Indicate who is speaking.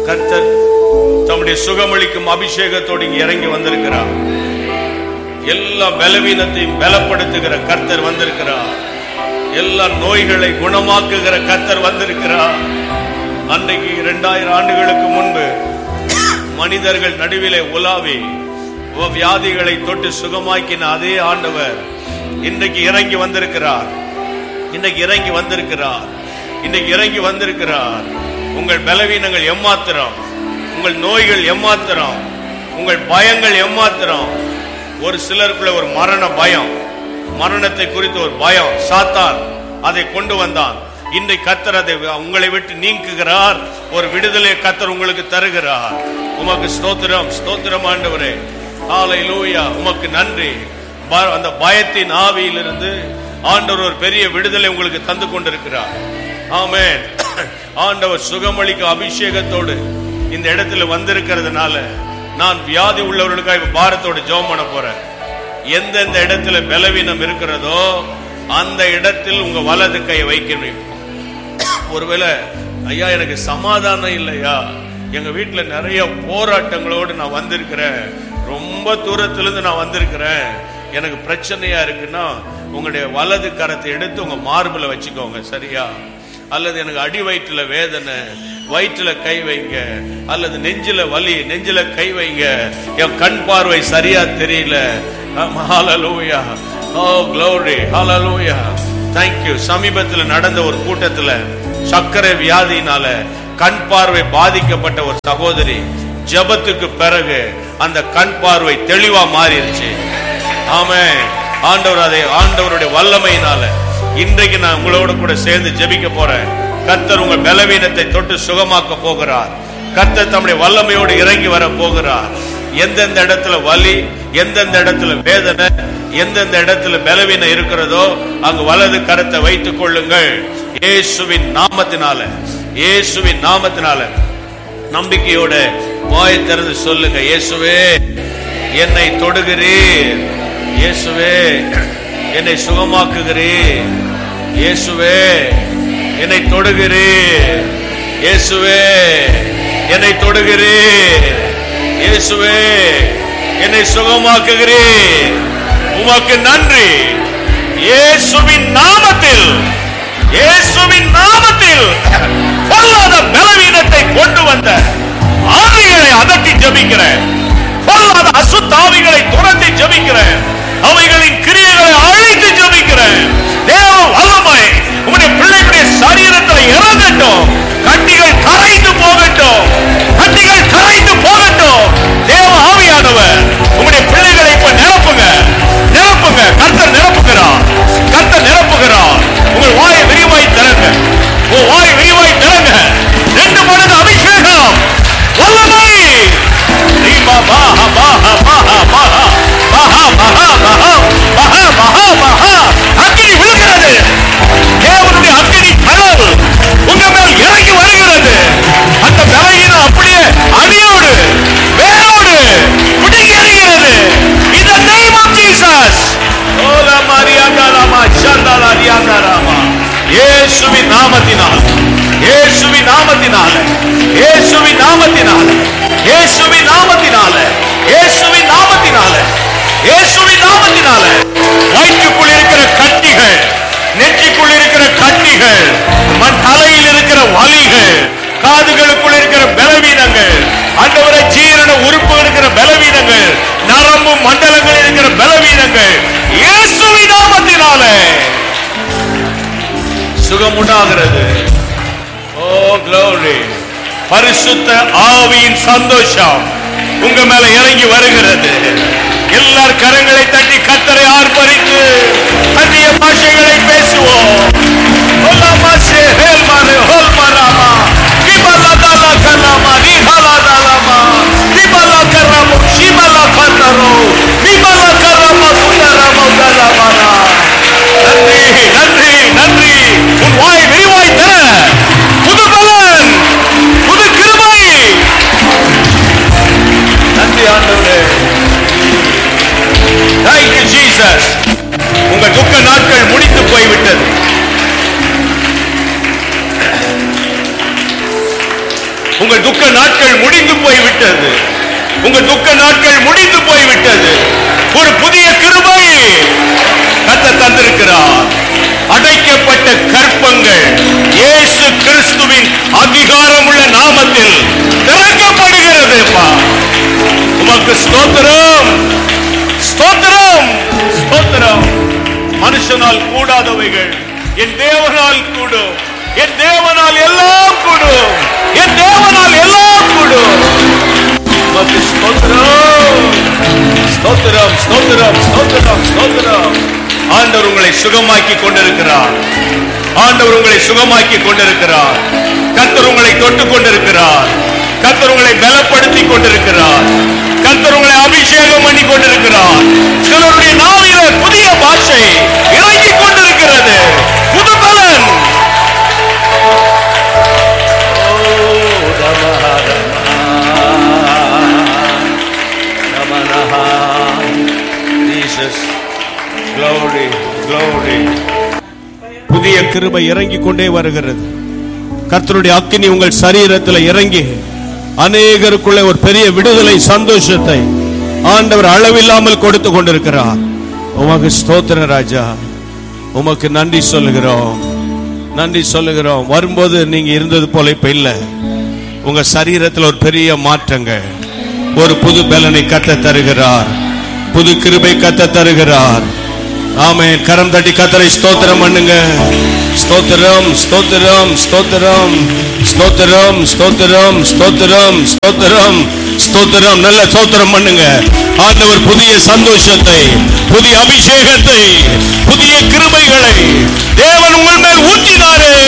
Speaker 1: கர்த்தர் தம்முடைய சுகமளிக்கும் அபிஷேகத்தோடு இங்க இறங்கி வந்திருக்கிறார் எல்லா பலவீனத்தையும் பலப்படுத்துகிற கர்த்தர் வந்திருக்கிறார் எல்லா நோய்களை குணமாக்குகிற கர்த்தர் வந்திருக்கிறார் அன்றைக்கு இரண்டாயிரம் ஆண்டுகளுக்கு முன்பு மனிதர்கள் நடுவிலே உலாவி உ- வியாதிகளை தொட்டு சுகமாக்கின அதே ஆண்டவர் இன்றைக்கு இறங்கி வந்திருக்கிறார் இன்றைக்கு இறங்கி வந்திருக்கிறார் இன்றைக்கு இறங்கி வந்திருக்கிறார் உங்கள் பலவீனங்கள் எம்மாத்திரம் உங்கள் நோய்கள் எம்மாத்திரம் உங்கள் பயங்கள் எம்மாத்திரம் ஒரு சிலருக்குள்ள ஒரு மரண பயம் மரணத்தை குறித்து ஒரு பயம் சாத்தான் அதை கொண்டு வந்தான் இன்றைக்கு கத்தர் அதை உங்களை விட்டு நீக்குகிறார் ஒரு விடுதலை கத்தர் உங்களுக்கு தருகிறார் உமக்கு ஸ்தோத்திரம் ஸ்தோத்திரம் ஆண்டவரே ஹalleluya உமக்கு நன்றி ப- அந்த பயத்தின் ஆவியிலிருந்து ஆண்டவர் ஒரு பெரிய விடுதலை உங்களுக்கு தந்து கொண்டிருக்கிறார் ஆமென் ஆண்டவர் சுகமளிக்க அபிஷேகத்தோடு இந்த இடத்துல வந்திருக்கிறதுனால நான் வியாதி உள்ளவர்களுக்காக பாரத்தோடு ஜெபம் பண்ண போறேன் எந்தெந்த இடத்துல பலவீனம் இருக்கிறதோ அந்த இடத்தில் உங்க வலது கையை வைக்கணும் ஒருவேளை ஐயா எனக்கு சமாதானம் இல்லையா எங்க வீட்டுல நிறைய போராட்டங்களோடு நான் வந்திருக்கிறேன் ரொம்ப தூரத்துல இருந்து நான் வந்திருக்கிறேன் எனக்கு பிரச்சனையா இருக்குன்னா உங்களுடைய வலது கரத்தை எடுத்து உங்க மார்பில வச்சுக்கோங்க சரியா அல்லது எனக்கு அடி வயிற்றுல வேதனை வயிற்றுல கை வைங்க அல்லது நெஞ்சில வலி நெஞ்சில கை வைங்க என் கண் பார்வை சரியா தெரியல ஹalleluya ஓ glory hallelujah thank you சமீபத்துல நடந்த ஒரு கூட்டத்துல சர்க்கரை வியாதியினால கண் பார்வை பாதிக்கப்பட்ட ஒரு சகோதரி ஜெபத்துக்கு பிறகு அந்த கண் பார்வை தெளிவா மாறிடுச்சு ஆமே ஆண்டவர் அதை ஆண்டவருடைய வல்லமையினால இன்றைக்கு நான் உங்களோட கூட சேர்ந்து ஜெபிக்க போறேன் கர்த்தர் உங்கள் பலவீனத்தை தொட்டு சுகமாக்க போகிறார் கர்த்தர் தம்முடைய வல்லமையோடு இறங்கி வர போகிறார் எந்தெந்த இடத்துல வலி எந்தெந்த இடத்துல வேதனை எந்தெந்த இடத்துல பலவீனம் இருக்கிறதோ அங்கு வலது கரத்தை வைத்துக் கொள்ளுங்கள் இயேசுவின் நாமத்தினால இயேசுவின் நாமத்தினால நம்பிக்கையோட வாய் திறந்து சொல்லுங்க இயேசுவே என்னை தொடுகிறீர் இயேசுவே என்னை சுகமாக்குகிறீர் இயேசுவே என்னை தொடுகிறீர் இயேசுவே என்னை தொடுகிறீர் இயேசுவே என்னை சுகமாக்குகிறீர் உமக்கு நன்றி இயேசுவின் நாமத்தில் இயேசுவின் நாமத்தில் பொல்லாத பலவீனத்தை கொண்டு வந்த ஆவிகளை அதட்டி ஜெபிக்கிறேன் பொல்லாத அசுத்தாவிகளை துரத்தி ஜெபிக்கிறேன் அவைகளின் கிரியைகளை அழைத்து ஜெபிக்கிறேன் தேவ வல்லமை உம்முடைய பிள்ளைகளுடைய சரீரத்தில் இறங்கட்டும் கட்டிகள் கரைந்து போகட்டும் கட்டிகள் கரைந்து போகட்டும் தேவ ஆவியானவர் உம்முடைய பிள்ளைகளை இப்ப நிரப்புங்க நிரப்புங்க கர்த்தர் நிரப்புகிறார் கர்த்தர் நிரப்புகிறார் உங்கள் வாயை விரிவாய் திறங்க உங்கள் வாயை விரிவாய் திறங்க ரெண்டு மடங்கு அபிஷேகம் வல்லமை ரீமா பாஹா பாஹா பாஹா பாஹா பாஹா பாஹா பாஹா பாஹா பாஹா பாஹா அக்கினி விழுகிறது தேவனுடைய அக்கினி கடல் உங்க மேல் இறங்கி வருகிறது அந்த பலகீனம் அப்படியே அடியோடு வேரோடு பிடுங்கி எறிகிறது in the name of Jesus Ola மரியாதாராமா சந்தாலா ரியாதாராமா இயேசுவின் நாமத்தினால் இயேசுவின் நாமத்தினால இயேசுவின் நாமத்தினால இயேசுவின் நாமத்தினால இயேசுவின் நாமத்தினால இயேசுவின் நாமத்தினால வயிற்றுக்குள் இருக்கிற கட்டிகள் நெற்றிக்குள் இருக்கிற கட்டிகள் மண் தலையில் இருக்கிற வலிகள் காதுகளுக்குள் இருக்கிற பலவீனங்கள் ஆண்டவரை ஜீரண உறுப்பு இருக்கிற பலவீனங்கள் நரம்பு மண்டலங்கள் இருக்கிற பலவீனங்கள் இயேசுவின் நாமத்தினாலே சுகம் உண்டாகிறது ஓ glory பரிசுத்த ஆவியின் சந்தோஷம் உங்க மேல இறங்கி வருகிறது எல்லார் கரங்களை தட்டி கத்தரை ஆர்ப்பரித்து அந்நிய பாஷைகளை பேசுவோம் ஒல்லாமாசே ஹேல்மாரே ஹோல்மாராமா கிபலதாலா கலாமா ரிஹாலாதாலாமா கிபலா கராமு ஷிமலா கந்தரோ கிபலா கராமா சுந்தரமா உதலாமாரா நன்றி நன்றி நன்றி உன் வாய் விரிவாய் தர புது பலன் புது கிருபை நன்றி ஆண்டவரே Thank you, Jesus. உங்க துக்க நாட்கள் முடித்து போய்விட்டது உங்கள் துக்க நாட்கள் முடிந்து போய்விட்டது உங்கள் துக்க நாட்கள் முடிந்து போய்விட்டது ஒரு புதிய கிருபை கத்த தந்திருக்கிறார் அடைக்கப்பட்ட கற்பங்கள் இயேசு கிறிஸ்துவின் அதிகாரமுள்ள நாமத்தில் திறக்கப்படுகிறதுப்பா உமக்கு ஸ்தோத்திரம் ஸ்தோத்திரம் ஸ்தோத்திரம் மனுஷனால் கூடாதவைகள் என் தேவனால் கூடும் என் தேவனால் எல்லாம் கூடும் என் தேவனால் எல்லாம் கூடும் உமக்கு ஸ்தோத்திரம் ஸ்தோத்திரம் ஸ்தோத்திரம் ஸ்தோத்திரம் ஸ்தோத்திரம் ஆண்டவர் உங்களை சுகமாக்கி கொண்டிருக்கிறார் ஆண்டவர் உங்களை சுகமாக்கி கொண்டிருக்கிறார் கர்த்தர் உங்களை தொட்டு கொண்டிருக்கிறார் கர்த்தர் உங்களை பலப்படுத்தி கொண்டிருக்கிறார் கர்த்தர் உங்களை அபிஷேகம் பண்ணி கொண்டிருக்கிறார் சிலருடைய நாவில புதிய பாஷை இறங்கி கொண்டிருக்கிறது புது பலன் புதிய கிருபை இறங்கி கொண்டே வருகிறது கர்த்தருடைய அக்கினி உங்கள் சரீரத்தில் இறங்கி அநேகருக்குள்ளே ஒரு பெரிய விடுதலை சந்தோஷத்தை ஆண்டவர் அளவில்லாமல் கொடுத்து கொண்டிருக்கிறார் உமக்கு ஸ்தோத்திர ராஜா உமக்கு நன்றி சொல்லுகிறோம் நன்றி சொல்லுகிறோம் வரும்போது நீங்க இருந்தது போல இப்ப இல்ல உங்க சரீரத்தில் ஒரு பெரிய மாற்றங்கள் ஒரு புது பலனை கத்த தருகிறார் புது கிருபை கத்த தருகிறார் ஆமென் கரம் தட்டி கத்தரை ஸ்தோத்திரம் பண்ணுங்க ஸ்தோத்திரம் ஸ்தோத்திரம் ஸ்தோத்திரம் ஸ்தோத்திரம் ஸ்தோத்திரம் ஸ்தோத்திரம் ஸ்தோத்திரம் ஸ்தோத்திரம் நல்ல ஸ்தோத்திரம் பண்ணுங்க ஆண்டவர் புதிய சந்தோஷத்தை புதிய அபிஷேகத்தை புதிய கிருபைகளை தேவன் உங்கள் மேல் ஊற்றினாரே